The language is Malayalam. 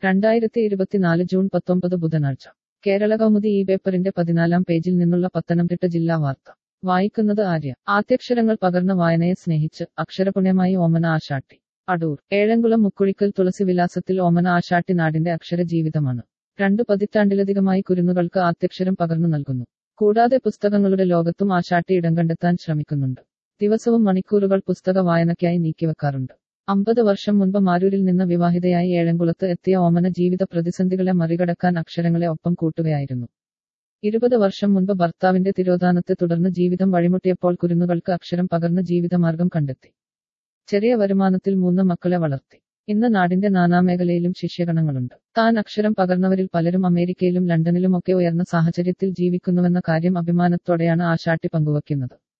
രണ്ടായിരത്തി ഇരുപത്തിനാല് ജൂൺ പത്തൊമ്പത് ബുധനാഴ്ച കേരള കൗമുദി ഈ പേപ്പറിന്റെ പതിനാലാം പേജിൽ നിന്നുള്ള പത്തനംതിട്ട ജില്ലാ വാർത്ത വായിക്കുന്നത് ആര്യ ആദ്യക്ഷരങ്ങൾ പകർന്ന വായനയെ സ്നേഹിച്ച് അക്ഷരപുണ്യമായി ഓമന ആശാട്ടി അടൂർ ഏഴംകുളം മുക്കുഴിക്കൽ തുളസി വിലാസത്തിൽ ഓമന ആശാട്ടി നാടിന്റെ അക്ഷര ജീവിതമാണ് രണ്ടു പതിറ്റാണ്ടിലധികമായി കുരുന്നുകൾക്ക് ആദ്യക്ഷരം പകർന്നു നൽകുന്നു കൂടാതെ പുസ്തകങ്ങളുടെ ലോകത്തും ആശാട്ടി ഇടം കണ്ടെത്താൻ ശ്രമിക്കുന്നുണ്ട് ദിവസവും മണിക്കൂറുകൾ പുസ്തക വായനയ്ക്കായി നീക്കിവെക്കാറുണ്ട് അമ്പത് വർഷം മുൻപ് മാരൂരിൽ നിന്ന് വിവാഹിതയായി ഏഴംകുളത്ത് എത്തിയ ഓമന ജീവിത പ്രതിസന്ധികളെ മറികടക്കാൻ അക്ഷരങ്ങളെ ഒപ്പം കൂട്ടുകയായിരുന്നു ഇരുപത് വർഷം മുൻപ് ഭർത്താവിന്റെ തിരോധാനത്തെ തുടർന്ന് ജീവിതം വഴിമുട്ടിയപ്പോൾ കുരുന്നുകൾക്ക് അക്ഷരം പകർന്ന് ജീവിതമാർഗം കണ്ടെത്തി ചെറിയ വരുമാനത്തിൽ മൂന്ന് മക്കളെ വളർത്തി ഇന്ന് നാടിന്റെ നാനാമേഖലയിലും ശിഷ്യഗണങ്ങളുണ്ട് താൻ അക്ഷരം പകർന്നവരിൽ പലരും അമേരിക്കയിലും ലണ്ടനിലുമൊക്കെ ഉയർന്ന സാഹചര്യത്തിൽ ജീവിക്കുന്നുവെന്ന കാര്യം അഭിമാനത്തോടെയാണ് ആശാട്ടി പങ്കുവയ്ക്കുന്നത്